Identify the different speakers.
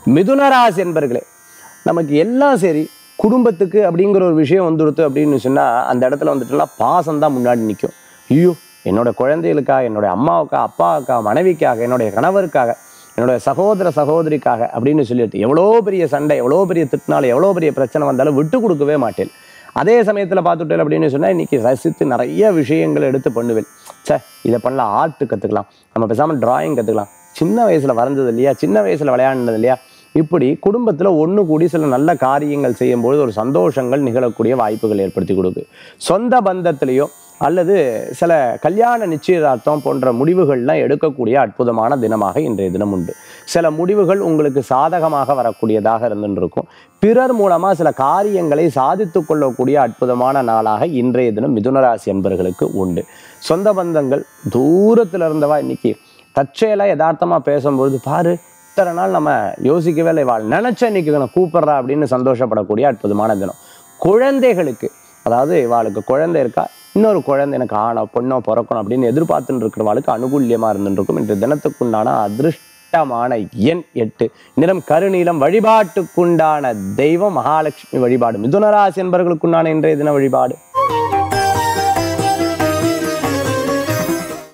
Speaker 1: மிதுனராசி என்பர்களே நமக்கு எல்லாம் சரி குடும்பத்துக்கு அப்படிங்கிற ஒரு விஷயம் வந்துடுத்து அப்படின்னு சொன்னால் அந்த இடத்துல வந்துட்டுனா பாசம் தான் முன்னாடி நிற்கும் ஐயோ என்னோட குழந்தைகளுக்காக என்னோட அம்மாவுக்காக அப்பாவுக்காக மனைவிக்காக என்னுடைய கணவருக்காக என்னோட சகோதர சகோதரிக்காக அப்படின்னு சொல்லிட்டு எவ்வளோ பெரிய சண்டை எவ்வளோ பெரிய திட்டினாலும் எவ்வளோ பெரிய பிரச்சனை வந்தாலும் விட்டு கொடுக்கவே மாட்டேன் அதே சமயத்தில் பார்த்துட்டேன் அப்படின்னு சொன்னால் இன்னைக்கு ரசித்து நிறைய விஷயங்கள் எடுத்து பண்ணுவேன் ச்சே இதை பண்ணலாம் ஆர்ட் கற்றுக்கலாம் நம்ம பேசாமல் டிராயிங் கற்றுக்கலாம் சின்ன வயசில் வரைஞ்சது இல்லையா சின்ன வயசில் விளையாடினது இல்லையா இப்படி குடும்பத்தில் ஒன்று கூடி சில நல்ல காரியங்கள் செய்யும்போது ஒரு சந்தோஷங்கள் நிகழக்கூடிய வாய்ப்புகள் ஏற்படுத்தி கொடுக்கு சொந்த பந்தத்திலேயோ அல்லது சில கல்யாண நிச்சயதார்த்தம் போன்ற முடிவுகள்லாம் எடுக்கக்கூடிய அற்புதமான தினமாக இன்றைய தினம் உண்டு சில முடிவுகள் உங்களுக்கு சாதகமாக வரக்கூடியதாக இருந்துன்னு இருக்கும் பிறர் மூலமாக சில காரியங்களை சாதித்து கொள்ளக்கூடிய அற்புதமான நாளாக இன்றைய தினம் மிதுனராசி என்பர்களுக்கு உண்டு சொந்த பந்தங்கள் தூரத்தில் இருந்தவா இன்னைக்கு தற்செயலாக யதார்த்தமாக பேசும்பொழுது பாரு இத்தனை நாள் நம்ம யோசிக்கவே இல்லை வாழ் நினச்ச இன்னைக்கு நான் கூப்பிட்றா அப்படின்னு சந்தோஷப்படக்கூடிய அற்புதமான தினம் குழந்தைகளுக்கு அதாவது இவாளுக்கு குழந்தை இருக்கா இன்னொரு குழந்தை எனக்கு ஆணோ பொண்ணோ பிறக்கணும் அப்படின்னு எதிர்பார்த்துட்டு இருக்கிறவாளுக்கு அனுகூல்யமாக இருந்துட்டு இருக்கும் இன்று தினத்துக்குண்டான அதிருஷ்டமான எண் எட்டு நிறம் கருநீலம் வழிபாட்டுக்குண்டான தெய்வம் மகாலட்சுமி வழிபாடு மிதுனராசி என்பவர்களுக்குண்டான இன்றைய தின வழிபாடு